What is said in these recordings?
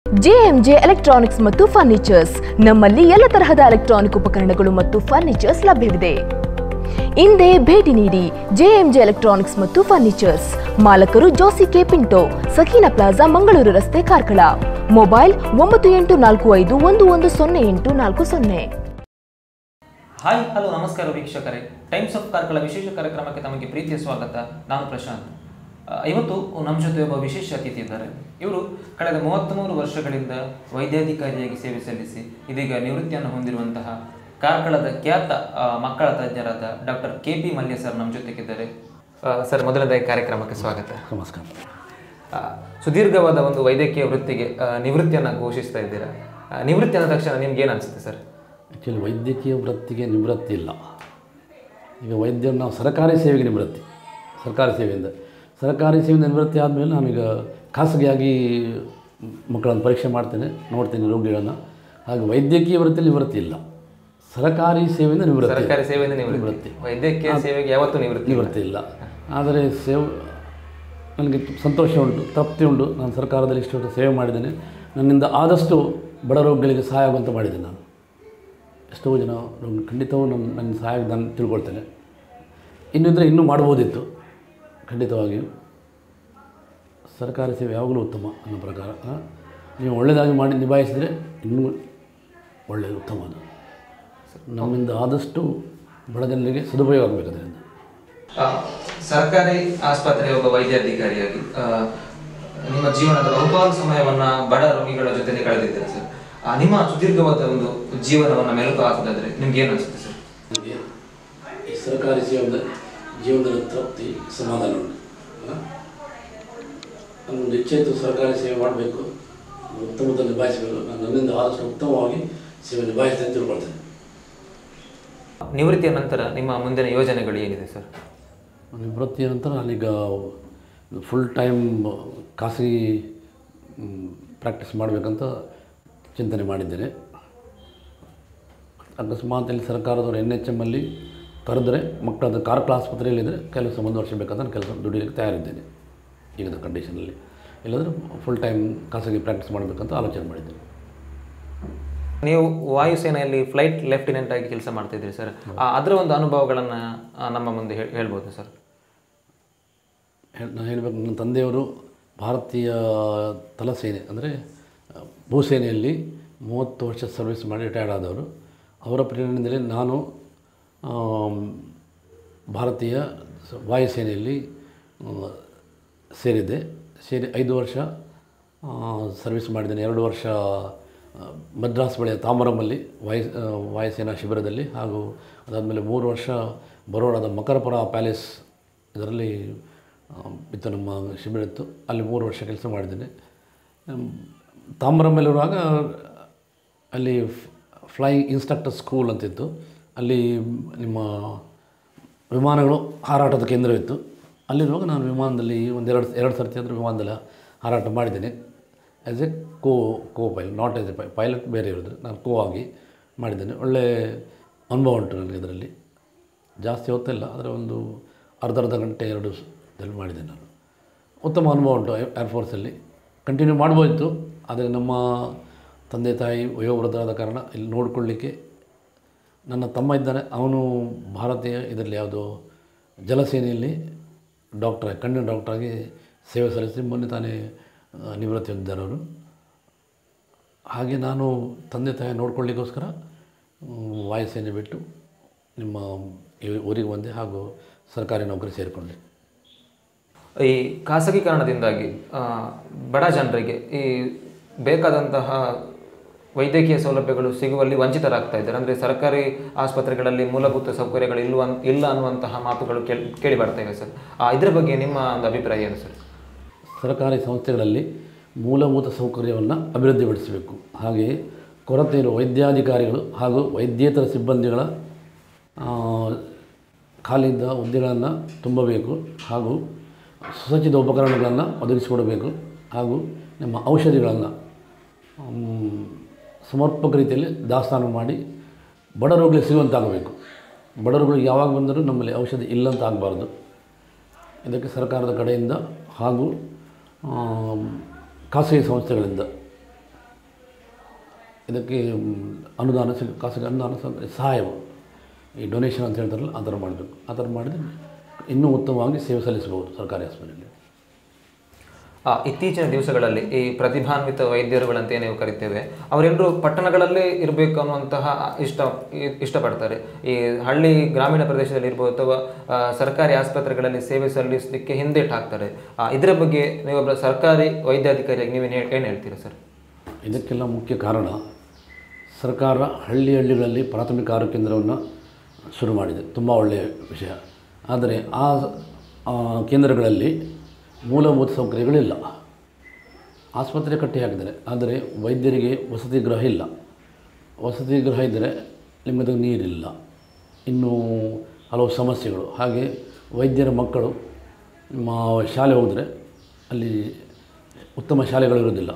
ಜೆಎಂಜೆ electronics ಮತ್ತು furnitures ನಮ್ಮಲ್ಲಿ ಎಲ್ಲ ತರಹದ ಎಲೆಕ್ಟ್ರಾನಿಕ್ ಉಪಕರಣಗಳು ಮತ್ತು ಫರ್ನಿಚರ್ಸ್ ಲಭ್ಯವಿದೆ ಹಿಂದೆ ಭೇಟಿ ನೀಡಿ ಜೆಎಂಜೆ ಎಲೆಕ್ಟ್ರಾನಿಕ್ಸ್ ಮತ್ತು ಫರ್ನಿಚರ್ಸ್ ಮಾಲಕರು ಜೋಸಿ ಕೆ ಪಿಂಟೋ ಸಖೀನಾ ಪ್ಲಾಜಾ ಮಂಗಳೂರು ರಸ್ತೆ ಕಾರ್ಕಳ ಮೊಬೈಲ್ ಒಂಬತ್ತು ಎಂಟು ನಾಲ್ಕು ಐದು ಒಂದು ಒಂದು ಸೊನ್ನೆ ಎಂಟು ನಾಲ್ಕು ಸೊನ್ನೆ ಹಾಯ್ ಹಲೋ ನಮಸ್ಕಾರ ವೀಕ್ಷಕರೇ ಟೈಮ್ಸ್ ಆಫ್ ಕಾರ್ಕಳ ವಿಶೇಷ ಕಾರ್ಯಕ್ರಮಕ್ಕೆ ತಮಗೆ ಪ್ರೀತಿಯ ಸ್ವಾಗತ ನಾನು ಪ್ರಶಾಂತ್ ಆ, ಇವತ್ತು ನಮ್ಮ ಜೊತೆ ಒಬ್ಬ ವಿಶೇಷ ಅತಿಥಿ ಇದ್ದಾರೆ ಇವರು ಕಳೆದ ಮೂವತ್ತ್ಮೂರು ವರ್ಷಗಳಿಂದ ವೈದ್ಯಾಧಿಕಾರಿಯಾಗಿ ಸೇವೆ ಸಲ್ಲಿಸಿ ಇದೀಗ ನಿವೃತ್ತಿಯನ್ನು ಹೊಂದಿರುವಂತಹ ಕಾರ್ಕಳದ ಖ್ಯಾತ ಆ, ಮಕ್ಕಳ ತಜ್ಞರಾದ doctor K P Mallya sir ನಮ್ಮ ಜೊತೆಗಿದ್ದಾರೆ ಆ, ಸರ್ ಮೊದಲನೇದಾಗಿ ಕಾರ್ಯಕ್ರಮಕ್ಕೆ ಸ್ವಾಗತ ನಮಸ್ಕಾರ ಆ, ಸುದೀರ್ಘವಾದ ಒಂದು ವೈದ್ಯಕೀಯ ವೃತ್ತಿಗೆ ಆ, ನಿವೃತ್ತಿಯನ್ನು ಘೋಷಿಸ್ತಾ ಇದ್ದೀರಾ ಆ, ನಿವೃತ್ತಿ ಅಂದ ತಕ್ಷಣ ನಿಮ್ಗೆ ಏನು ಅನಿಸುತ್ತೆ ಸರ್ ಆ್ಯಕ್ಚುಲಿ ವೈದ್ಯಕೀಯ ವೃತ್ತಿಗೆ ನಿವೃತ್ತಿ ಇಲ್ಲ ಈಗ ವೈದ್ಯರು ನಾವು ಸರ್ಕಾರಿ ಸೇವೆಗೆ ನಿವೃತ್ತಿ ಸರ್ಕಾರಿ ಸೇವೆಯಿಂದ ಸರ್ಕಾರಿ ಸೇವೆಯಿಂದ ನಿವೃತ್ತಿ ಆದಮೇಲೆ ನಾನೀಗ ಖಾಸಗಿಯಾಗಿ ಮಕ್ಕಳನ್ನು ಪರೀಕ್ಷೆ ಮಾಡ್ತೇನೆ ನೋಡ್ತೇನೆ ರೋಗಿಗಳನ್ನು ಹಾಗೆ ವೈದ್ಯಕೀಯ ವೃತ್ತಿಯಲ್ಲಿ ನಿವೃತ್ತಿ ಇಲ್ಲ ಸರ್ಕಾರಿ ಸೇವೆಯಿಂದ ನಿವೃತ್ತಿ ಸರ್ಕಾರಿ ಸೇವೆಯಿಂದ ನಿವೃತ್ತಿ ವೈದ್ಯಕೀಯ ಸೇವೆಗೆ ಯಾವತ್ತೂ ನಿವೃತ್ತಿ ಇಲ್ಲ. ನಿವೃತ್ತಿ ಇಲ್ಲ ಆದರೆ ಸೇವೆ ನನಗೆ ಸಂತೋಷ ಉಂಟು ತೃಪ್ತಿ ಉಂಟು ನಾನು ಸರ್ಕಾರದಲ್ಲಿ ಇಷ್ಟು ವರ್ಷ ಸೇವೆ ಮಾಡಿದ್ದೇನೆ ನನ್ನಿಂದ ಆದಷ್ಟು ಬಡ ರೋಗಿಗಳಿಗೆ ಸಹಾಯ ಆಗುವಂತ ಮಾಡಿದ್ದೇನೆ ನಾನು ಎಷ್ಟೋ ಜನ ರೋಗಿ ಖಂಡಿತವೂ ನನ್ನ ನನ್ನ ಸಹಾಯ ನಾನು ತಿಳ್ಕೊಳ್ತೇನೆ ಇನ್ನಿದ್ರೆ ಇನ್ನೂ ಮಾಡ್ಬೋದಿತ್ತು ಖಂಡಿತವಾಗಿಯೂ ಸರ್ಕಾರಿ ಸೇವೆ ಯಾವಾಗಲೂ ಉತ್ತಮ ನನ್ನ ಪ್ರಕಾರ ಆ, ನೀವು ಒಳ್ಳೆಯದಾಗಿ ಮಾಡಿ ನಿಭಾಯಿಸಿದರೆ ಇನ್ನೂ ಒಳ್ಳೆಯದು ಉತ್ತಮ ಅದು ನಮ್ಮಿಂದ ಆದಷ್ಟು ಬಡ ಜನರಿಗೆ ಸದುಪಯೋಗ ಆಗಬೇಕು ಅದರಿಂದ ಆ, ಸರ್ಕಾರಿ ಆಸ್ಪತ್ರೆಯ ಒಬ್ಬ ವೈದ್ಯಾಧಿಕಾರಿಯಾಗಿ ಆ, ನಿಮ್ಮ ಜೀವನದ ಬಹುಪಾಲು ಸಮಯವನ್ನ ಬಡ ರೋಗಿಗಳ ಜೊತೆ ಕಳೆದಿದ್ದೀರಾ ಸರ್ ಆ, ನಿಮ್ಮ ಸುದೀರ್ಘವಾದ ಒಂದು ಜೀವನವನ್ನ ಮೆಲುಕು ಹಾಕೋದಾದ್ರೆ ನಿಮ್ಗೆ ಏನು ಅನಿಸುತ್ತೆ ಸರ್ ನನಗೆ ಈ ಸರ್ಕಾರಿ ಜೀವನದ ಜೀವನದಲ್ಲಿ ತೃಪ್ತಿ ಸಮಾಧಾನ ಉಂಟು ನನ್ನೊಂದು ಇಚ್ಛೆ ಇತ್ತು ಸರ್ಕಾರಿ ಸೇವೆ ಮಾಡಬೇಕು ಉತ್ತಮದ ನಿಭಾಯಿಸಬೇಕು ನಾನು ನನ್ನಿಂದ ಆದಷ್ಟು ಉತ್ತಮವಾಗಿ ಸೇವೆ ನಿಭಾಯಿಸ್ತೇನೆ ಅಂತ ತಿಳ್ಕೊಳ್ತೇನೆ ನಿವೃತ್ತಿಯ ನಂತರ ನಿಮ್ಮ ಮುಂದಿನ ಯೋಜನೆಗಳು ಏನಿದೆ ಸರ್ ನಿವೃತ್ತಿಯ ನಂತರ ನಾನೀಗ ಫುಲ್ ಟೈಮ್ ಖಾಸಗಿ ಪ್ರಾಕ್ಟೀಸ್ ಮಾಡಬೇಕಂತ ಚಿಂತನೆ ಮಾಡಿದ್ದೇನೆ ಅಕಸ್ಮಾತ್ ಇಲ್ಲಿ ಸರ್ಕಾರದವರು ಎನ್ ಎಚ್ ಎಮ್ಮಲ್ಲಿ ಕರೆದರೆ ಮಕ್ಕಳದ ಕಾರ್ಕಳ ಆಸ್ಪತ್ರೆಯಲ್ಲಿದ್ದರೆ ಕೆಲಸ ಮುಂದುವರಿಸಬೇಕಂತ ನಾನು ಕೆಲಸ ದುಡಿಯೋಕ್ಕೆ ತಯಾರಿದ್ದೇನೆ ಈಗಿನ ಕಂಡೀಷನಲ್ಲಿ ಇಲ್ಲಾಂದರೆ ಫುಲ್ ಟೈಮ್ ಖಾಸಗಿ ಪ್ರಾಕ್ಟೀಸ್ ಮಾಡಬೇಕಂತ ಆಲೋಚನೆ ಮಾಡಿದ್ದೇನೆ ನೀವು ವಾಯುಸೇನೆಯಲ್ಲಿ ಫ್ಲೈಟ್ ಲೆಫ್ಟಿನೆಂಟ್ ಆಗಿ ಕೆಲಸ ಮಾಡ್ತಿದ್ರಿ ಸರ್ ಆ, ಅದರ ಒಂದು ಅನುಭವಗಳನ್ನ ಆ, ನಮ್ಮ ಮುಂದೆ ಹೇಳ್- ಹೇಳ್ಬೋದು ಸರ್ ಹೇಳ್- ನಾನು ಹೇಳಬೇಕು ನನ್ನ ತಂದೆಯವರು ಭಾರತೀಯ ತಲಸೇನೆ ಅಂದರೆ ಭೂಸೇನೆಯಲ್ಲಿ ಮೂವತ್ತು ವರ್ಷ ಸರ್ವಿಸ್ ಮಾಡಿ ರಿಟೈರ್ಡ್ ಆದವರು ಅವರ ಪ್ರೇರಣೆಯಿಂದಲೇ ನಾನು ಆಮ್, ಭಾರತೀಯ ಸ- ವಾಯುಸೇನೆಯಲ್ಲಿ ಆ, ಸೇರಿದ್ದೆ ಸೇರಿ ಐದು ವರ್ಷ ಆ, ಸರ್ವಿಸ್ ಮಾಡಿದ್ದೇನೆ ಎರಡು ವರ್ಷ ಆ, ಮದ್ರಾಸ್ ಬಳಿಯ ತಾಮರಮಲ್ಲಿ ವಾಯು ಆ, ವಾಯುಸೇನಾ ಶಿಬಿರದಲ್ಲಿ ಹಾಗೂ ಅದಾದಮೇಲೆ ಮೂರು ವರ್ಷ ಬರೋಡಾದ ಮಕರಪುರ ಪ್ಯಾಲೇಸ್ ಇದರಲ್ಲಿ ಆ, ಇತ್ತು ನಮ್ಮ ಶಿಬಿರ ಇತ್ತು ಅಲ್ಲಿ ಮೂರು ವರ್ಷ ಕೆಲಸ ಮಾಡಿದ್ದೇನೆ ಹ್ಮ್, ತಾಮ್ರಮಲ್ಲಿರುವಾಗ ಅಲ್ಲಿ ಫ್ಲೈಯಿಂಗ್ ಇನ್ಸ್ಟ್ರಕ್ಟರ್ ಸ್ಕೂಲ್ ಅಂತಿತ್ತು ಅಲ್ಲಿ ನಿಮ್ಮ ವಿಮಾನಗಳು ಹಾರಾಟದ ಕೇಂದ್ರವಿತ್ತು ಅಲ್ಲಿರುವಾಗ ನಾನು ವಿಮಾನದಲ್ಲಿ ಒಂದೆರಡು ಎರಡು ಸರ್ತಿ ಅಂದರೆ ವಿಮಾನದಲ್ಲಿ ಹಾರಾಟ ಮಾಡಿದ್ದೇನೆ as a co co pilot not as a pi pilot ಬೇರೆ ಇರೋದು ನಾನು ಕೋ ಆಗಿ ಮಾಡಿದ್ದೇನೆ ಒಳ್ಳೆ ಅನುಭವ ಉಂಟು ನನಗೆ ಇದರಲ್ಲಿ ಜಾಸ್ತಿ ಹೊತ್ತಿಲ್ಲ ಆದರೆ ಒಂದು ಅರ್ಧ ಅರ್ಧ ಗಂಟೆ ಎರಡು ದಲ್ಲಿ ಮಾಡಿದೆ ನಾನು ಉತ್ತಮ ಅನುಭವ ಉಂಟು ಏರ್ಫೋರ್ಸಲ್ಲಿ ಕಂಟಿನ್ಯೂ ಮಾಡ್ಬೋದಿತ್ತು ಆದರೆ ನಮ್ಮ ತಂದೆ ತಾಯಿ ವಯೋವೃದ್ಧರಾದ ಕಾರಣ ಇಲ್ಲಿ ನೋಡಿಕೊಳ್ಳಿಕ್ಕೆ ನನ್ನ ತಮ್ಮ ಇದ್ದಾನೆ ಅವನು ಭಾರತೀಯ ಇದರಲ್ಲಿ ಯಾವುದೋ ಜಲಸೇನೆಯಲ್ಲಿ ಡಾಕ್ಟರ್ ಕಣ್ಣಿನ ಡಾಕ್ಟ್ರಾಗಿ ಸೇವೆ ಸಲ್ಲಿಸಿ ಮೊನ್ನೆ ತಾನೇ ಆ, ನಿವೃತ್ತಿ ಹೊಂದಿದ್ದಾರೆ ಅವರು ಹಾಗೆ ನಾನು ತಂದೆ ತಾಯಿ ನೋಡ್ಕೊಳ್ಳಿಕ್ಕೋಸ್ಕರ ಮ್, ವಾಯುಸೇನೆ ಬಿಟ್ಟು ನಿಮ್ಮ ಈ ಊರಿಗೆ ಬಂದೆ ಹಾಗೂ ಸರ್ಕಾರಿ ನೌಕರಿ ಸೇರಿಕೊಂಡೆ ಈ ಖಾಸಗೀಕರಣದಿಂದಾಗಿ ಆ, ಬಡ ಜನರಿಗೆ ಈ ಬೇಕಾದಂತಹ ವೈದ್ಯಕೀಯ ಸೌಲಭ್ಯಗಳು ಸಿಗುವಲ್ಲಿ ವಂಚಿತರಾಗ್ತಾ ಇದ್ದಾರೆ ಅಂದರೆ ಸರ್ಕಾರಿ ಆಸ್ಪತ್ರೆಗಳಲ್ಲಿ ಮೂಲಭೂತ ಸೌಕರ್ಯಗಳು ಇಲ್ವ ಇಲ್ಲ ಅನ್ನುವಂತಹ ಮಾತುಗಳು ಕೇಳಿ ಕೇಳಿ ಬರ್ತಾ ಇವೆ ಸರ್ ಆ, ಇದ್ರ ಬಗ್ಗೆ ನಿಮ್ಮ ಒಂದು ಅಭಿಪ್ರಾಯ ಏನು ಸರ್ ಸರ್ಕಾರಿ ಸಂಸ್ಥೆಗಳಲ್ಲಿ ಮೂಲಭೂತ ಸೌಕರ್ಯವನ್ನು ಅಭಿವೃದ್ಧಿಪಡಿಸಬೇಕು ಹಾಗೆಯೇ ಕೊರತೆ ಇರುವ ವೈದ್ಯಾಧಿಕಾರಿಗಳು ಹಾಗೂ ವೈದ್ಯೇತರ ಸಿಬ್ಬಂದಿಗಳ ಆ, ಖಾಲಿದ್ದ ಹುದ್ದೆಗಳನ್ನು ತುಂಬಬೇಕು ಹಾಗೂ ಸುಸಜ್ಜಿತ ಉಪಕರಣಗಳನ್ನು ಒದಗಿಸಿಕೊಡಬೇಕು ಹಾಗೂ ನಮ್ಮ ಔಷಧಿಗಳನ್ನು ಮ್, ಸಮರ್ಪಕ ರೀತಿಯಲ್ಲಿ ದಾಸ್ತಾನು ಮಾಡಿ ಬಡ ರೋಗಿಗಳಿಗೆ ಸಿಗುವಂತಾಗಬೇಕು ಬಡ ರೋಗಿಗಳಿಗೆ ಯಾವಾಗ ಬಂದರೂ ನಮ್ಮಲ್ಲಿ ಔಷಧಿ ಇಲ್ಲಂತ ಆಗಬಾರ್ದು ಇದಕ್ಕೆ ಸರ್ಕಾರದ ಕಡೆಯಿಂದ ಹಾಗೂ ಆಮ್, ಖಾಸಗಿ ಸಂಸ್ಥೆಗಳಿಂದ ಇದಕ್ಕೆ ಮ್, ಅನುದಾನ ಸಿಗ ಖಾಸಗಿ ಅನುದಾನ ಸ- ಸಹಾಯವು ಈ ಡೊನೇಷನ್ ಅಂತ ಹೇಳ್ತಾರಲ್ಲ ಆ ಥರ ಮಾಡಬೇಕು ಆ ಥರ ಮಾಡಿದರೆ ಇನ್ನೂ ಉತ್ತಮವಾಗಿ ಸೇವೆ ಸಲ್ಲಿಸಬಹುದು ಸರ್ಕಾರಿ ಆಸ್ಪತ್ರೆಯಲ್ಲಿ ಆ, ಇತ್ತೀಚಿನ ದಿವಸಗಳಲ್ಲಿ ಈ ಪ್ರತಿಭಾನ್ವಿತ ವೈದ್ಯರುಗಳಂತ ಏನು ಕರಿತೇವೆ ಅವರೆಲ್ಲರೂ ಪಟ್ಟಣಗಳಲ್ಲೇ ಇರಬೇಕು ಅನ್ನುವಂತಹ ಇಷ್ಟ ಇ- ಇಷ್ಟಪಡ್ತಾರೆ ಈ ಹಳ್ಳಿ ಗ್ರಾಮೀಣ ಪ್ರದೇಶದಲ್ಲಿ ಇರ್ಬೋದು ಅಥವಾ ಆ, ಸರ್ಕಾರಿ ಆಸ್ಪತ್ರೆಗಳಲ್ಲಿ ಸೇವೆ ಸಲ್ಲಿಸಲಿಕ್ಕೆ ಹಿಂದೇಟು ಹಾಕ್ತಾರೆ ಆ, ಇದರ ಬಗ್ಗೆ ನೀವೊಬ್ಬ ಸರ್ಕಾರಿ ವೈದ್ಯಾಧಿಕಾರಿಯಾಗಿ ನೀವೇನು ಏನು ಹೇಳ್ತೀರಾ ಸರ್ ಇದಕ್ಕೆಲ್ಲ ಮುಖ್ಯ ಕಾರಣ ಸರ್ಕಾರ ಹಳ್ಳಿ ಹಳ್ಳಿಗಳಲ್ಲಿ ಪ್ರಾಥಮಿಕ ಆರೋಗ್ಯ ಕೇಂದ್ರವನ್ನು ಶುರು ಮಾಡಿದೆ ತುಂಬ ಒಳ್ಳೆಯ ವಿಷಯ ಆದರೆ ಆ ಆ ಕೇಂದ್ರಗಳಲ್ಲಿ ಮೂಲಭೂತ ಸೌಕರ್ಯಗಳಿಲ್ಲ ಆಸ್ಪತ್ರೆ ಕಟ್ಟಿ ಹಾಕಿದ್ದಾರೆ ಆದರೆ ವೈದ್ಯರಿಗೆ ವಸತಿ ಗೃಹ ಇಲ್ಲ ವಸತಿ ಗೃಹ ಇದ್ದರೆ ನಿಮ್ಮದು ನೀರಿಲ್ಲ ಇನ್ನೂ ಹಲವು ಸಮಸ್ಯೆಗಳು ಹಾಗೆ ವೈದ್ಯರ ಮಕ್ಕಳು ನಿಮ್ಮ ಶಾಲೆ ಹೋದರೆ ಅಲ್ಲಿ ಉತ್ತಮ ಶಾಲೆಗಳಿರೋದಿಲ್ಲ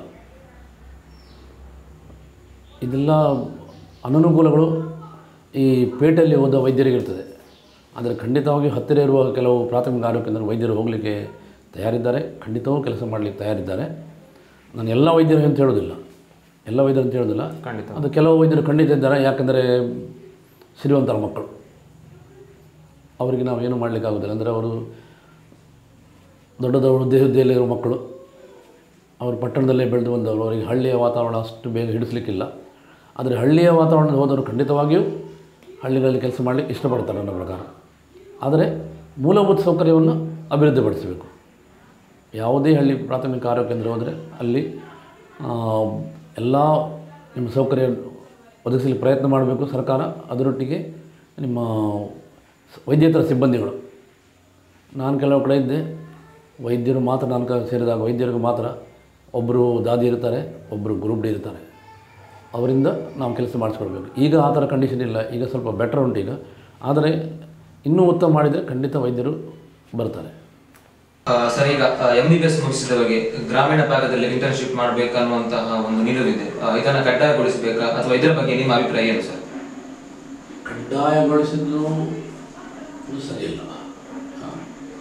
ಇದೆಲ್ಲ ಅನನುಕೂಲಗಳು ಈ ಪೇಟೆಯಲ್ಲಿ ಹೋದ ವೈದ್ಯರಿಗೆ ಇರ್ತದೆ ಆದರೆ ಖಂಡಿತವಾಗಿಯೂ ಹತ್ತಿರ ಇರುವ ಕೆಲವು ಪ್ರಾಥಮಿಕ ಆರೋಗ್ಯ ಕೇಂದ್ರ ವೈದ್ಯರು ಹೋಗಲಿಕ್ಕೆ ತಯಾರಿದ್ದಾರೆ ಖಂಡಿತವೂ ಕೆಲಸ ಮಾಡಲಿಕ್ಕೆ ತಯಾರಿದ್ದಾರೆ ನಾನು ಎಲ್ಲ ವೈದ್ಯರು ಅಂತ ಹೇಳೋದಿಲ್ಲ ಎಲ್ಲ ವೈದ್ಯರು ಅಂತ ಹೇಳೋದಿಲ್ಲ ಖಂಡಿತ ಅದು ಕೆಲವು ವೈದ್ಯರು ಖಂಡಿತ ಇದ್ದಾರೆ ಯಾಕಂದರೆ ಶ್ರೀಮಂತರ ಮಕ್ಕಳು ಅವರಿಗೆ ನಾವು ಏನು ಮಾಡಲಿಕ್ಕಾಗೋದಿಲ್ಲ ಅಂದರೆ ಅವರು ದೊಡ್ಡ ದೊಡ್ಡ ಹುದ್ದೆ ಹುದ್ದೆಯಲ್ಲಿರೋ ಮಕ್ಕಳು ಅವರು ಪಟ್ಟಣದಲ್ಲೇ ಬೆಳೆದು ಬಂದವರು ಅವರಿಗೆ ಹಳ್ಳಿಯ ವಾತಾವರಣ ಅಷ್ಟು ಬೇಗ ಹಿಡಿಸ್ಲಿಕ್ಕಿಲ್ಲ ಆದರೆ ಹಳ್ಳಿಯ ವಾತಾವರಣದಲ್ಲಿ ಹೋದವರು ಖಂಡಿತವಾಗಿಯೂ ಹಳ್ಳಿಗಳಲ್ಲಿ ಕೆಲಸ ಮಾಡಲಿಕ್ಕೆ ಇಷ್ಟಪಡ್ತಾರೆ ನನ್ನ ಪ್ರಕಾರ ಆದರೆ ಮೂಲಭೂತ ಸೌಕರ್ಯವನ್ನು ಅಭಿವೃದ್ಧಿಪಡಿಸಬೇಕು ಯಾವುದೇ ಹಳ್ಳಿ ಪ್ರಾಥಮಿಕ ಆರೋಗ್ಯ ಕೇಂದ್ರ ಹೋದರೆ ಅಲ್ಲಿ ಆ, ಎಲ್ಲ ನಿಮ್ಮ ಸೌಕರ್ಯ ಒದಗಿಸಲಿಕ್ಕೆ ಪ್ರಯತ್ನ ಮಾಡಬೇಕು ಸರ್ಕಾರ ಅದರೊಟ್ಟಿಗೆ ನಿಮ್ಮ ಸ- ವೈದ್ಯೇತರ ಸಿಬ್ಬಂದಿಗಳು ನಾನು ಕೆಲವು ಕಡೆ ಇದ್ದೆ ವೈದ್ಯರು ಮಾತ್ರ ನಾನು ಕ- ಸೇರಿದಾಗ ವೈದ್ಯರಿಗೆ ಮಾತ್ರ ಒಬ್ಬರು ದಾದಿ ಇರ್ತಾರೆ ಒಬ್ಬರು ಗ್ರೂಪ್ ಡಿ ಇರ್ತಾರೆ ಅವರಿಂದ ನಾವು ಕೆಲಸ ಮಾಡಿಸ್ಕೊಳ್ಬೇಕು ಈಗ ಆ ಥರ ಕಂಡೀಷನ್ ಇಲ್ಲ ಈಗ ಸ್ವಲ್ಪ ಬೆಟರ್ ಉಂಟು ಈಗ ಆದರೆ ಇನ್ನೂ ಉತ್ತಮ ಮಾಡಿದರೆ ಖಂಡಿತ ವೈದ್ಯರು ಬರ್ತಾರೆ ಸರ್ ಈಗ ಎಂ ಬಿ ಬಿ ಎಸ್ ಮುಗಿಸಿದವರಿಗೆ ಗ್ರಾಮೀಣ ಭಾಗದಲ್ಲಿ ಇಂಟರ್ನ್ಶಿಪ್ ಮಾಡಬೇಕನ್ನುವಂತಹ ಒಂದು ನಿಲುವಿದೆ ಆ, ಇದನ್ನ ಕಡ್ಡಾಯಗೊಳಿಸಬೇಕಾ ಅಥವಾ ಇದರ ಬಗ್ಗೆ ನಿಮ್ಮ ಅಭಿಪ್ರಾಯ ಏನು ಸರ್ ಕಡ್ಡಾಯಗೊಳಿಸಿದ್ದು ಅದು ಸರಿಯಿಲ್ಲ ಹಾಂ.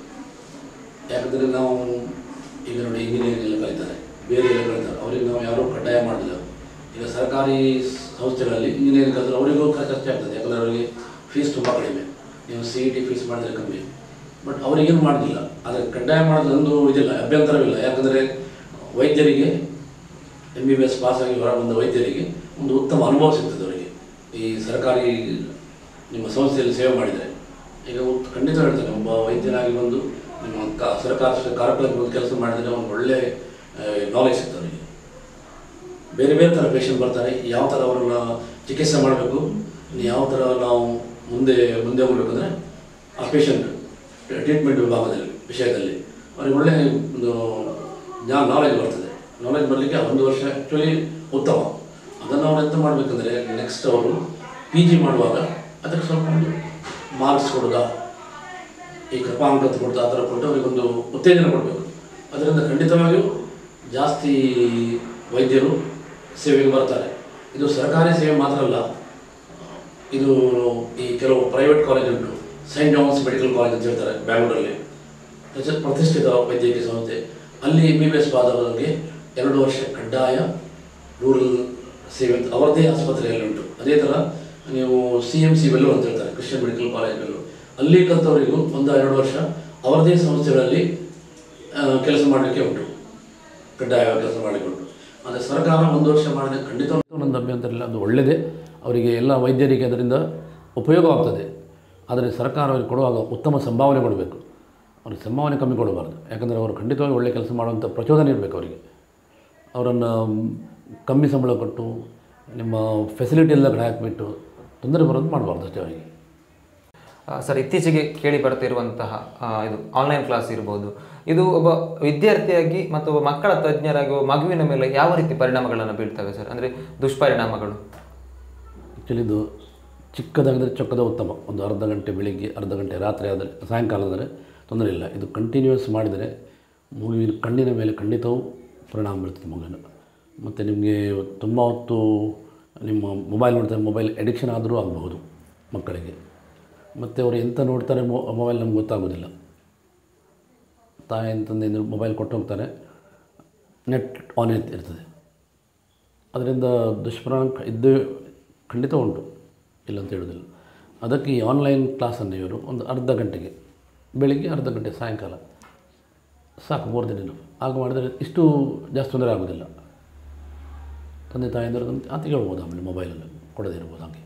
ಯಾಕಂದರೆ ನಾವು ಈಗ ನೋಡಿ ಇಂಜಿನಿಯರಿಂಗ್ ಎಲ್ಲ ಕಲಿತಾರೆ ಬೇರೆ ಎಲ್ಲ ಕಲಿತಾರೆ ಅವರಿಗೆ ನಾವು ಯಾರೂ ಕಡ್ಡಾಯ ಮಾಡಲಿಲ್ಲ ಈಗ ಸರ್ಕಾರಿ ಸಂಸ್ಥೆಗಳಲ್ಲಿ ಇಂಜಿನಿಯರಿಂಗ್ ಕಲಿತಾರೆ ಅವರಿಗೂ ಖರ್ಚು ಆಗ್ತದೆ ಯಾಕಂದರೆ ಅವರಿಗೆ ಫೀಸ್ ತುಂಬ ಕಡಿಮೆ ನೀವು ಸಿ ಇ ಟಿ ಫೀಸ್ ಮಾಡಿದರೆ ಕಮ್ಮಿ ಬಟ್ ಅವರಿಗೇನು ಮಾಡೋದಿಲ್ಲ ಆದರೆ ಕಡ್ಡಾಯ ಮಾಡೋದೊಂದು ಇದಿಲ್ಲ ಅಭ್ಯಂತರವಿಲ್ಲ ಯಾಕಂದರೆ ವೈದ್ಯರಿಗೆ ಎಮ್ ಬಿ ಬಿ ಎಸ್ ಪಾಸಾಗಿ ಹೊರ ಬಂದ ವೈದ್ಯರಿಗೆ ಒಂದು ಉತ್ತಮ ಅನುಭವ ಸಿಗ್ತದೆ ಅವರಿಗೆ ಈ ಸರ್ಕಾರಿ ನಿಮ್ಮ ಸಂಸ್ಥೆಯಲ್ಲಿ ಸೇವೆ ಮಾಡಿದರೆ ಈಗ ಉತ್- ಖಂಡಿತ ಹೇಳ್ತೇನೆ ಒಬ್ಬ ವೈದ್ಯನಾಗಿ ಬಂದು ನಿಮ್ಮ ಕ ಸರ್ಕಾರ ಕಾರ್ಯಕ್ರಮಕ್ಕೆ ಬಂದು ಕೆಲಸ ಮಾಡಿದರೆ ಒಂದು ಒಳ್ಳೆ ನಾಲೆಜ್ ಸಿಗ್ತದೆ ಅವರಿಗೆ ಬೇರೆ ಬೇರೆ ಥರ ಪೇಷಂಟ್ ಬರ್ತಾರೆ ಯಾವ ಥರ ಅವರನ್ನ ಚಿಕಿತ್ಸೆ ಮಾಡಬೇಕು ಯಾವ ಥರ ನಾವು ಮುಂದೆ ಮುಂದೆ ಹೋಗ್ಬೇಕಂದ್ರೆ ಆ ಪೇಷಂಟ್ ಟ್ರೀಟ್ಮೆಂಟ್ ವಿಭಾಗದಲ್ಲಿ ವಿಷಯದಲ್ಲಿ ಅವ್ರಿಗೆ ಒಳ್ಳೆ ಒಂದು ಜ್ಞಾನ ನಾಲೆಜ್ ಬರ್ತದೆ ನಾಲೆಜ್ ಬರಲಿಕ್ಕೆ ಒಂದು ವರ್ಷ ಆ್ಯಕ್ಚುಲಿ ಉತ್ತಮ ಅದನ್ನು ಅವ್ರು ಎಂತ ಮಾಡಬೇಕಂದ್ರೆ ನೆಕ್ಸ್ಟ್ ಅವರು ಪಿ ಜಿ ಮಾಡುವಾಗ ಅದಕ್ಕೆ ಸ್ವಲ್ಪ ಒಂದು ಮಾರ್ಕ್ಸ್ ಕೊಡೋದ ಈ ಕೃಪಾಂಕ ಅಂತ ಕೊಡ್ತಾ ಆ ಥರ ಕೊಟ್ಟು ಅವರಿಗೊಂದು ಉತ್ತೇಜನ ಕೊಡಬೇಕು ಅದರಿಂದ ಖಂಡಿತವಾಗಿಯೂ ಜಾಸ್ತಿ ವೈದ್ಯರು ಸೇವೆಗೆ ಬರ್ತಾರೆ ಇದು ಸರ್ಕಾರಿ ಸೇವೆ ಮಾತ್ರ ಅಲ್ಲ ಇದು ಈ ಕೆಲವು ಪ್ರೈವೇಟ್ ಕಾಲೇಜ್ ಉಂಟು ಸೈಂಟ್ ಜಾನ್ಸ್ ಮೆಡಿಕಲ್ ಕಾಲೇಜ್ ಅಂತ ಹೇಳ್ತಾರೆ ಬ್ಯಾಂಗ್ಳೂರಲ್ಲಿ ಪ್ರಚ- ಪ್ರತಿಷ್ಠಿತ ವೈದ್ಯಕೀಯ ಸಂಸ್ಥೆ ಅಲ್ಲಿ ಎಂ ಬಿ ಬಿ ಎಸ್ ಆದವರಿಗೆ ಎರಡು ವರ್ಷ ಕಡ್ಡಾಯ ರೂರಲ್ ಸೇವೆ ಅಂತ ಅವರದೇ ಆಸ್ಪತ್ರೆಯಲ್ಲಿ ಉಂಟು ಅದೇ ಥರ ನೀವು ಸಿ ಎಮ್ ಸಿ ಬೆಲ್ಲೂರು ಅಂತ ಹೇಳ್ತಾರೆ ಕ್ರಿಶ್ಚಿಯನ್ ಮೆಡಿಕಲ್ ಕಾಲೇಜ್ ಬೆಲ್ಲೂರು ಅಲ್ಲಿ ಕಲ್ತವರಿಗೂ ಒಂದು ಎರಡು ವರ್ಷ ಅವರದೇ ಸಂಸ್ಥೆಗಳಲ್ಲಿ ಕೆಲಸ ಮಾಡಲಿಕ್ಕೆ ಉಂಟು ಕಡ್ಡಾಯ ಕೆಲಸ ಮಾಡಲಿಕ್ಕೆ ಉಂಟು ಆದರೆ ಸರ್ಕಾರ ಒಂದು ವರ್ಷ ಮಾಡಿದ್ರೆ ಖಂಡಿತ ಒಂದು ಅಭ್ಯಂತರ ಇಲ್ಲ ಅದು ಒಳ್ಳೆಯದೇ ಅವರಿಗೆ ಎಲ್ಲ ವೈದ್ಯರಿಗೆ ಅದರಿಂದ ಉಪಯೋಗವಾಗ್ತದೆ ಆದರೆ ಸರ್ಕಾರ ಅವರಿಗೆ ಕೊಡುವಾಗ ಉತ್ತಮ ಸಂಭಾವನೆ ಕೊಡಬೇಕು ಅವ್ರಿಗೆ ಸಂಭಾವನೆ ಕಮ್ಮಿ ಕೊಡಬಾರ್ದು ಯಾಕಂದರೆ ಅವರು ಖಂಡಿತವಾಗಿ ಒಳ್ಳೆಯ ಕೆಲಸ ಮಾಡುವಂಥ ಪ್ರಚೋದನೆ ಇರಬೇಕು ಅವರಿಗೆ ಅವರನ್ನು ಕಮ್ಮಿ ಸಂಬಳ ಕೊಟ್ಟು ನಿಮ್ಮ ಫೆಸಿಲಿಟಿ ಎಲ್ಲ ಕಡೆ ಹಾಕಿಬಿಟ್ಟು ತೊಂದರೆ ಬರೋದು ಮಾಡಬಾರ್ದು ಅಷ್ಟೇ ಅವರಿಗೆ ಆ, ಸರ್ ಇತ್ತೀಚೆಗೆ ಕೇಳಿ ಬರ್ತಿರುವಂತಹ ಆ, ಇದು ಆನ್ಲೈನ್ ಕ್ಲಾಸ್ ಇರ್ಬೋದು ಇದು ಒಬ್ಬ ವಿದ್ಯಾರ್ಥಿಯಾಗಿ ಮತ್ತು ಒಬ್ಬ ಮಕ್ಕಳ ತಜ್ಞರಾಗಿ ಒಬ್ಬ ಮಗುವಿನ ಮೇಲೆ ಯಾವ ರೀತಿ ಪರಿಣಾಮಗಳನ್ನು ಬೀಳ್ತವೆ ಸರ್ ಅಂದರೆ ದುಷ್ಪರಿಣಾಮಗಳು ಆ್ಯಕ್ಚುಲಿ ಇದು ಚಿಕ್ಕದಾಗಿದ್ದರೆ ಚೊಕ್ಕದ ಉತ್ತಮ ಒಂದು ಅರ್ಧ ಗಂಟೆ ಬೆಳಿಗ್ಗೆ ಅರ್ಧ ಗಂಟೆ ರಾತ್ರಿ ಆದರೆ ಸಾಯಂಕಾಲ ಆದರೆ ತೊಂದರೆ ಇಲ್ಲ ಇದು ಕಂಟಿನ್ಯೂಸ್ ಮಾಡಿದರೆ ಮಗುವಿನ ಕಣ್ಣಿನ ಮೇಲೆ ಖಂಡಿತವೂ ಪರಿಣಾಮ ಬೀಳ್ತದೆ ಮಗುವಿನ ಮತ್ತು ನಿಮಗೆ ತುಂಬ ಹೊತ್ತು ನಿಮ್ಮ ಮೊಬೈಲ್ ನೋಡ್ತಾರೆ ಮೊಬೈಲ್ ಎಡಿಕ್ಷನ್ ಆದರೂ ಆಗಬಹುದು ಮಕ್ಕಳಿಗೆ ಮತ್ತು ಅವರು ಎಂತ ನೋಡ್ತಾರೆ ಮೊ ಮೊಬೈಲ್ ನಮ್ಗೆ ಗೊತ್ತಾಗೋದಿಲ್ಲ ತಾಯಿ ಅಂತಂದು ಮೊಬೈಲ್ ಕೊಟ್ಟು ಹೋಗ್ತಾರೆ ನೆಟ್ ಆನ್ ಇರ್ತದೆ ಅದರಿಂದ ದುಷ್ಪರಿಣಾಮ ಇದ್ದು ಖಂಡಿತ ಉಂಟು ಇಲ್ಲ ಅಂತ ಹೇಳೋದಿಲ್ಲ ಅದಕ್ಕೆ ಈ ಆನ್ಲೈನ್ ಕ್ಲಾಸನ್ನು ಇವರು ಒಂದು ಅರ್ಧ ಗಂಟೆಗೆ ಬೆಳಿಗ್ಗೆ ಅರ್ಧ ಗಂಟೆ ಸಾಯಂಕಾಲ ಸಾಕು ಮೂರು ದಿನ ಆಗ ಮಾಡಿದರೆ ಇಷ್ಟು ಜಾಸ್ತಿ ತೊಂದರೆ ಆಗೋದಿಲ್ಲ ತಂದೆ ತಾಯಂದಿರು ಅಂತ ಹೇಳ್ಬೋದು ಆಮೇಲೆ ಮೊಬೈಲಲ್ಲಿ ಕೊಡದೇ ಇರ್ಬೋದು ಹಾಗೆ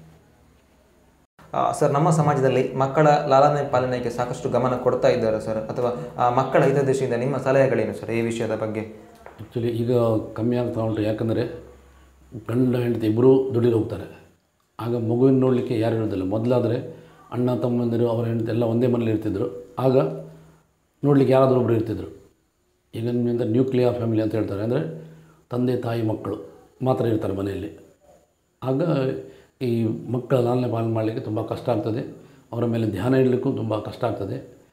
ಆ, ಸರ್ ನಮ್ಮ ಸಮಾಜದಲ್ಲಿ ಮಕ್ಕಳ ಲಾಲನೆ ಪಾಲನೆಗೆ ಸಾಕಷ್ಟು ಗಮನ ಕೊಡ್ತಾ ಇದ್ದಾರೆ ಸರ್ ಅಥವಾ ಆ, ಮಕ್ಕಳ ಹಿತದೃಷ್ಟಿಯಿಂದ ನಿಮ್ಮ ಸಲಹೆಗಳೇನು ಸರ್ ಈ ವಿಷಯದ ಬಗ್ಗೆ ಆ್ಯಕ್ಚುಲಿ ಈಗ ಕಮ್ಮಿ ಆಗ್ತಾ ಉಂಟು ಯಾಕಂದರೆ ಗಂಡ ಹೆಂಡತಿ ಇಬ್ಬರೂ ದುಡಿದು ಹೋಗ್ತಾರೆ ಆಗ ಮಗುವಿನ ನೋಡಲಿಕ್ಕೆ ಯಾರು ಇರೋದಿಲ್ಲ ಮೊದಲಾದರೆ ಅಣ್ಣ ತಮ್ಮಂದಿರು ಅವರ ಹೆಂಡತಿ ಎಲ್ಲ ಒಂದೇ ಮನೇಲಿ ಇರ್ತಿದ್ರು ಆಗ ನೋಡಲಿಕ್ಕೆ ಯಾರಾದರೂ ಒಬ್ಬರು ಇರ್ತಿದ್ರು ಈಗ ನಿಮ್ಮಿಂದ ನ್ಯೂಕ್ಲಿಯರ್ ಫ್ಯಾಮಿಲಿ ಅಂತ ಹೇಳ್ತಾರೆ ಅಂದರೆ ತಂದೆ ತಾಯಿ ಮಕ್ಕಳು ಮಾತ್ರ ಇರ್ತಾರೆ ಮನೆಯಲ್ಲಿ ಆಗ ಈ ಮಕ್ಕಳ ಲಾಲನೆ ಪಾಲನೆ ಮಾಡಲಿಕ್ಕೆ ತುಂಬ ಕಷ್ಟ ಆಗ್ತದೆ ಅವರ ಮೇಲೆ ಧ್ಯಾನ ಇಡಲಿಕ್ಕೂ ತುಂಬ ಕಷ್ಟ ಆಗ್ತದೆ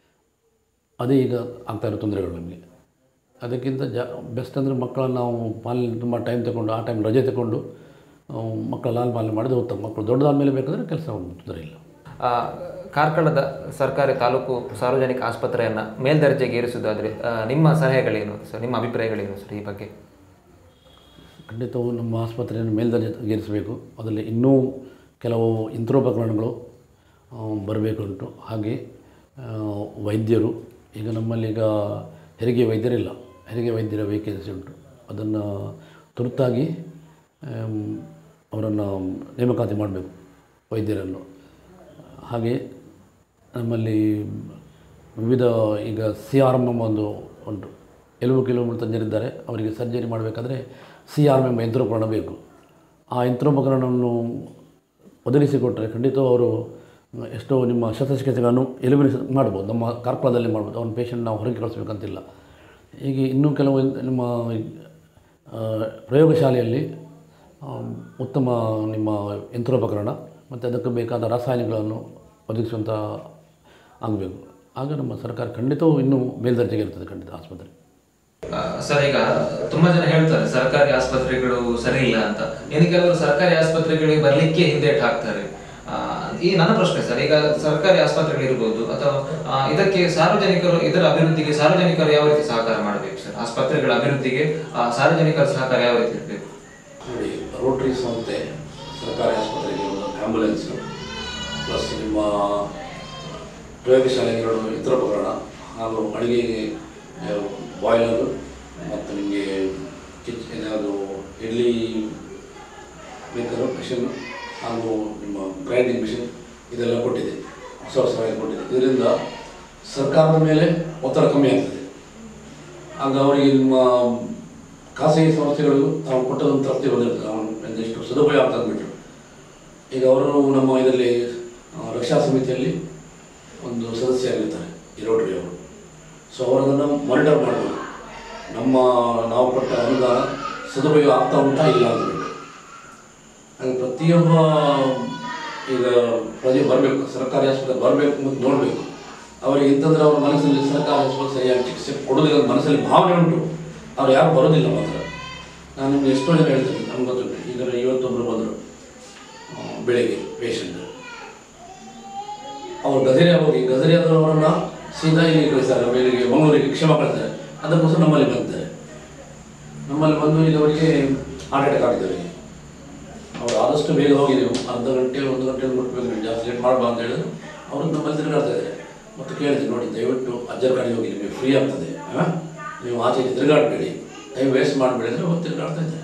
ಅದೇ ಈಗ ಆಗ್ತಾ ಇರೋ ತೊಂದರೆಗಳು ನಮಗೆ ಅದಕ್ಕಿಂತ ಜಾ ಬೆಸ್ಟ್ ಅಂದರೆ ಮಕ್ಕಳನ್ನು ನಾವು ಪಾಲನೆ ತುಂಬ ಟೈಮ್ ತಗೊಂಡು ಆ ಟೈಮ್ ರಜೆ ತಗೊಂಡು ಆ, ಮಕ್ಕಳ ಲಾಲ್ ಪಾಲನೆ ಮಾಡಿದ್ರೆ ಉತ್ತಮ ಮಕ್ಕಳು ದೊಡ್ಡದಾದ ಮೇಲೆ ಬೇಕಾದರೆ ಕೆಲಸ ತೊಂದರೆ ಇಲ್ಲ ಆ, ಕಾರ್ಕಳದ ಸರ್ಕಾರಿ ತಾಲೂಕು ಸಾರ್ವಜನಿಕ ಆಸ್ಪತ್ರೆಯನ್ನು ಮೇಲ್ದರ್ಜೆಗೆ ಏರಿಸುವುದಾದರೆ ಆ, ನಿಮ್ಮ ಸಲಹೆಗಳೇನು ಸರ್ ನಿಮ್ಮ ಅಭಿಪ್ರಾಯಗಳೇನು ಸರ್ ಈ ಬಗ್ಗೆ ಖಂಡಿತವೂ ನಮ್ಮ ಆಸ್ಪತ್ರೆಯನ್ನು ಮೇಲ್ದರ್ಜೆಗೇರಿಸಬೇಕು ಅದರಲ್ಲಿ ಇನ್ನೂ ಕೆಲವು ಯಂತ್ರೋಪಕರಣಗಳು ಆ, ಬರಬೇಕುಂಟು ಹಾಗೆ ಆ, ವೈದ್ಯರು ಈಗ ನಮ್ಮಲ್ಲಿ ಈಗ ಹೆರಿಗೆ ವೈದ್ಯರಿಲ್ಲ ಹೆರಿಗೆ ವೈದ್ಯರ ವೇಕೆನ್ಸಿ ಉಂಟು ಅದನ್ನು ತುರ್ತಾಗಿ ಅವರನ್ನು ನೇಮಕಾತಿ ಮಾಡಬೇಕು ವೈದ್ಯರನ್ನು ಹಾಗೆ ನಮ್ಮಲ್ಲಿ ವಿವಿಧ ಈಗ ಸಿ ಆರ್ ಎಮ್ ಎಂಬ ಒಂದು ಉಂಟು ಎಲುಬು ಕಿಲುಬು ತಜ್ಞರಿದ್ದಾರೆ ಅವರಿಗೆ ಸರ್ಜರಿ ಮಾಡಬೇಕಾದ್ರೆ ಸಿ ಆರ್ ಎಮ್ ಎಂಬ ಯಂತ್ರೋಪಕರಣ ಬೇಕು ಆ ಯಂತ್ರೋಪಕರಣವನ್ನು ಒದಗಿಸಿಕೊಟ್ಟರೆ ಖಂಡಿತ ಅವರು ಎಷ್ಟೋ ನಿಮ್ಮ ಶಸ್ತ್ರಚಿಕಿತ್ಸೆಗಳನ್ನು ಎಲುಬಿನ ಸ- ಮಾಡ್ಬೋದು ನಮ್ಮ ಕಾರ್ಕಳದಲ್ಲಿ ಮಾಡ್ಬೋದು ಅವ್ನ ಪೇಷಂಟ್ ನಾವು ಹೊರಗೆ ಕಳಿಸ್ಬೇಕಂತಿಲ್ಲ ಹೀಗೆ ಇನ್ನೂ ಕೆಲವು ನಿಮ್ಮ ಆ, ಪ್ರಯೋಗಶಾಲೆಯಲ್ಲಿ ಆ, ಉತ್ತಮ ನಿಮ್ಮ ಯಂತ್ರೋಪಕರಣ ಮತ್ತು ಅದಕ್ಕೆ ಬೇಕಾದ ರಾಸಾಯನಿಕಗಳನ್ನು ಒದಗಿಸುವಂಥ ಆಗಬೇಕು ಆಗ ನಮ್ಮ ಸರ್ಕಾರ ಖಂಡಿತವೂ ಇನ್ನೂ ಮೇಲ್ದರ್ಜೆಗೆ ಇರ್ತದೆ ಖಂಡಿತ ಆಸ್ಪತ್ರೆ ಆ, ಸರ್ ಈಗ ತುಂಬಾ ಜನ ಹೇಳ್ತಾರೆ ಸರ್ಕಾರಿ ಆಸ್ಪತ್ರೆಗಳು ಸರಿ ಇಲ್ಲ ಅಂತ ಇನ್ನು ಕೆಲವರು ಸರ್ಕಾರಿ ಆಸ್ಪತ್ರೆಗಳಿಗೆ ಬರ್ಲಿಕ್ಕೆ ಹಿಂದೇಟ್ ಹಾಕ್ತಾರೆ ಆ, ಈ ನನ್ನ ಪ್ರಶ್ನೆ ಸರ್ ಈಗ ಸರ್ಕಾರಿ ಆಸ್ಪತ್ರೆಗಳಿರ್ಬೋದು ಅಥವಾ ಆ, ಇದಕ್ಕೆ ಸಾರ್ವಜನಿಕರು ಇದರ ಅಭಿವೃದ್ಧಿಗೆ ಸಾರ್ವಜನಿಕರು ಯಾವ ರೀತಿ ಸಹಕಾರ ಮಾಡಬೇಕು ಸರ್ ಆಸ್ಪತ್ರೆಗಳ ಅಭಿವೃದ್ಧಿಗೆ ಆ, ಸಾರ್ವಜನಿಕರ ಸಹಕಾರ ಯಾವ ರೀತಿ ಇರಬೇಕು ನೋಡಿ ರೋಟರಿ ಸಂಸ್ಥೆ ಸರ್ಕಾರಿ ಆಸ್ಪತ್ರೆಗೆ ಒಂದು ಆ್ಯಂಬುಲೆನ್ಸ್ ಪ್ಲಸ್ ನಿಮ್ಮ ಪ್ರಯೋಗಶಾಲೆಗೆ ಎರಡು ಯಂತ್ರೋಪಕರಣ ಹಾಗೂ ಅಡುಗೆಗೆ ಬಾಯ್ಲರು ಮತ್ತು ನಿಮಗೆ ಕಿಚ್ ಏನಾದರೂ ಇಡ್ಲಿ ಮೇಕರು ಮಿಷನ್ ಹಾಗೂ ನಿಮ್ಮ ಗ್ರೈಂಡಿಂಗ್ ಮಿಷನ್ ಇದೆಲ್ಲ ಕೊಟ್ಟಿದೆ ಹೊಸ ಹೊಸವಾಗಿ ಕೊಟ್ಟಿದೆ ಇದರಿಂದ ಸರ್ಕಾರದ ಮೇಲೆ ಒತ್ತಡ ಕಮ್ಮಿ ಆಗ್ತದೆ ಆಗ ಅವರಿಗೆ ನಿಮ್ಮ ಖಾಸಗಿ ಸಂಸ್ಥೆಗಳು ತಾವು ಕೊಟ್ಟದನ್ನು ತೃಪ್ತಿ ಬಂದಿರ್ತದೆ ಅವನು ಒಂದಿಷ್ಟು ಸದುಪಯೋಗ ಆಗ್ತದೆ ಅಂದ್ಬಿಟ್ಟು ಈಗ ಅವರು ನಮ್ಮ ಇದರಲ್ಲಿ ಆ, ರಕ್ಷಾ ಸಮಿತಿಯಲ್ಲಿ ಒಂದು ಸದಸ್ಯರಾಗಿರ್ತಾರೆ ಈ ರೋಟರಿ ಅವರು ಸೊ ಅವರದನ್ನು ಮಾನಿಟರ್ ಮಾಡ್ಬೋದು ನಮ್ಮ ನಾವು ಕೊಟ್ಟ ಅನುದಾನ ಸದುಪಯೋಗ ಆಗ್ತಾ ಉಂಟಾ ಇಲ್ಲ ಅಂದ್ಬಿಟ್ಟು ಹಾಗೆ ಪ್ರತಿಯೊಬ್ಬ ಈಗ ಪ್ರಜೆ ಬರಬೇಕು ಸರ್ಕಾರಿ ಆಸ್ಪತ್ರೆ ಬರಬೇಕು ಮತ್ತು ನೋಡಬೇಕು ಅವರಿಗೆ ಇಂತಂದ್ರೆ ಅವ್ರ ಮನಸ್ಸಲ್ಲಿ ಸರ್ಕಾರಿ ಆಸ್ಪತ್ರೆ ಸರಿಯಾಗಿ ಚಿಕಿತ್ಸೆ ಕೊಡೋದಿಲ್ಲ ಅಂತ ಮನಸ್ಸಲ್ಲಿ ಭಾವನೆ ಉಂಟು ಅವ್ರು ಯಾರು ಬರೋದಿಲ್ಲ ಮಾತ್ರ ನಾನು ನಿಮ್ಗೆ ಎಷ್ಟೋ ಜನ ಹೇಳ್ತೀನಿ ನಮ್ಗೆ ಗೊತ್ತುಂಟು ಈಗ ಇವತ್ತೊಬ್ಬರು ಬಂದರು ಆ, ಬೆಳಿಗ್ಗೆ ಪೇಷಂಟ್ ಅವ್ರು ಗದರಿ ಹೋಗಿ ಗದರಿ ಆದವರನ್ನ ಸೀದಾ ಇಲ್ಲಿ ಕಳಿಸ್ತಾರೆ ಬೆಳಿಗ್ಗೆ ಮಂಗಳೂರಿಗೆ ಕ್ಷಮ ಕಳಿಸ್ತಾರೆ ಅದಕ್ಕೋಸ್ಕರ ನಮ್ಮಲ್ಲಿ ಬರ್ತಾರೆ ನಮ್ಮಲ್ಲಿ ಬಂದು ಈಗ ಅವರಿಗೆ ಹಾರ್ಟ್ ಅಟ್ಯಾಕ್ ಆಗಿದ್ದಾರೆ ಅವ್ರು ಆದಷ್ಟು ಬೇಗ ಹೋಗಿ ನೀವು ಅರ್ಧ ಗಂಟೆ ಒಂದು ಗಂಟೆ ಮುಟ್ಬೇಕು ನೀವು ಜಾಸ್ತಿ ಲೇಟ್ ಮಾಡಬಾ ಅಂತ ಹೇಳಿದ್ರು ಅವರು ನಮ್ಮಲ್ಲಿ ತಿರುಗಾಡ್ತಾ ಇದ್ದಾರೆ ಮತ್ತು ಕೇಳಿದೆ ನೋಡಿ ದಯವಿಟ್ಟು ಅಜ್ಜರ ಕಡೆ ಹೋಗಿ ನಿಮಗೆ ಫ್ರೀ ಆಗ್ತದೆ ಹಾಂ ನೀವು ಆಚೆ ಈಚೆ ತಿರುಗಾಡಬೇಡಿ ಟೈಮ್ ವೇಸ್ಟ್ ಮಾಡಬೇಡಿ ಅಂದರೆ ಅವ್ರು ತಿರುಗಾಡ್ತಾ ಇದ್ದಾರೆ